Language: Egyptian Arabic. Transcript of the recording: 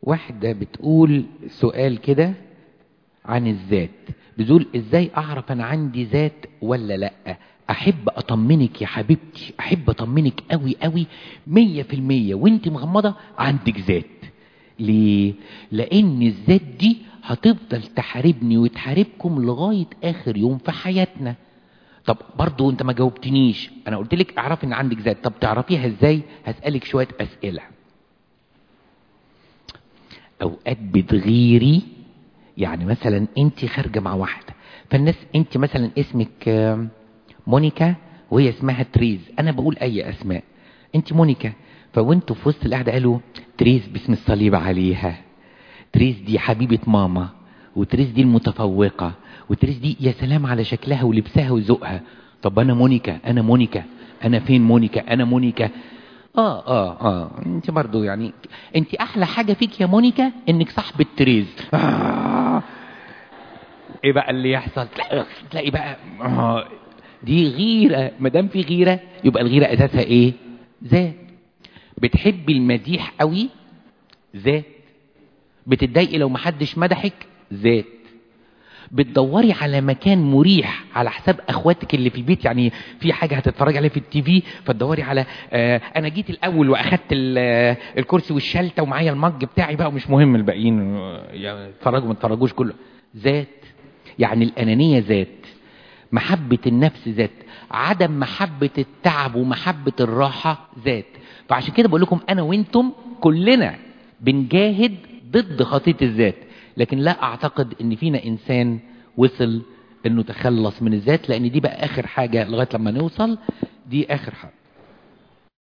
واحدة بتقول سؤال كده عن الذات بتقول ازاي اعرف انا عندي ذات ولا لا احب اطمنك يا حبيبتي احب اطمنك قوي قوي مية في المية وانت مغمضة عندك ذات ليه لان الذات دي هتفضل تحاربني وتحاربكم لغاية اخر يوم في حياتنا طب برضو انت ما جاوبتنيش انا قلت لك اعرف ان عندك ذات طب تعرفيها ازاي هسألك شوية اسئلة اوقات بتغيري يعني مثلا انت خارجة مع واحدة فالناس انت مثلا اسمك آه، مونيكا وهي اسمها تريز انا بقول اي اسماء انت مونيكا فوانتوا في وسط القعده قالوا تريز باسم الصليب عليها تريز دي حبيبه ماما وتريز دي المتفوقه وتريز دي يا سلام على شكلها ولبسها وذوقها طب انا مونيكا انا مونيكا انا فين مونيكا انا مونيكا اه اه اه انت برضو يعني انت احلى حاجه فيك يا مونيكا انك صاحبه تريز آه. ايه بقى اللي يحصل تلاقي, تلاقي بقى آه دي غيرة ما دام في غيرة يبقى الغيرة اساسها ايه ذات بتحبي المديح قوي ذات بتتضايقي لو محدش مدحك ذات بتدوري على مكان مريح على حساب اخواتك اللي في البيت يعني في حاجه هتتفرجي عليها في التي في فتدوري على آه انا جيت الاول واخدت ال- آه، الكرسي والشلته ومعايا المج بتاعي بقى ومش مهم الباقيين آه، يعني اتفرجوا ما اتفرجوش كله ذات يعني الانانيه ذات محبة النفس ذات عدم محبة التعب ومحبة الراحة ذات فعشان كده بقول لكم أنا وإنتم كلنا بنجاهد ضد خطية الذات لكن لا أعتقد إن فينا إنسان وصل إنه تخلص من الذات لأن دي بقى آخر حاجة لغاية لما نوصل دي آخر حاجة